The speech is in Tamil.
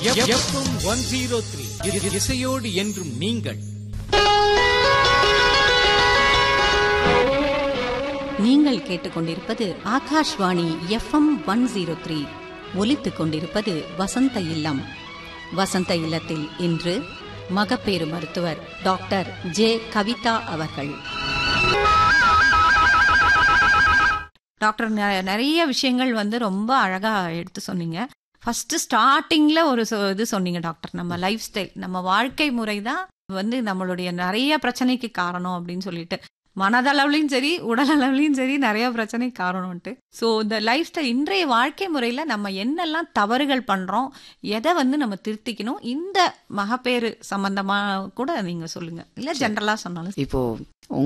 எஃப்எம் ஒன் ஜீரோ த்ரீ இசையோடு என்றும் நீங்கள் நீங்கள் கேட்டுக்கொண்டிருப்பது Akashvani FM one zero three ஒலித்துக் கொண்டிருப்பது வசந்த இல்லம் வசந்த இல்லத்தில் இன்று மகப்பேறு மருத்துவர் டாக்டர் ஜே கவிதா அவர்கள் டாக்டர் நெ- நிறைய விஷயங்கள் வந்து ரொம்ப அழகா எடுத்து சொன்னீங்க ஃபர்ஸ்ட் ஸ்டார்டிங்ல ஒரு சொ- இது சொன்னீங்க டாக்டர் நம்ம லைஃப் ஸ்டைல் நம்ம வாழ்க்கை முறை தான் வந்து நம்மளுடைய நிறைய பிரச்சனைக்கு காரணம் அப்படின்னு சொல்லிட்டு மனதளவுலையும் சரி உடல் அளவுலையும் சரி நிறைய பிரச்சனை காரணம்ட்டு ஸோ இந்த லைஃப் ஸ்டைல் இன்றைய வாழ்க்கை முறையில் நம்ம என்னெல்லாம் தவறுகள் பண்ணுறோம் எதை வந்து நம்ம திருத்திக்கணும் இந்த மகப்பேறு சம்பந்தமாக கூட நீங்கள் சொல்லுங்கள் இல்லை ஜென்ரலாக சொன்னாலும் இப்போ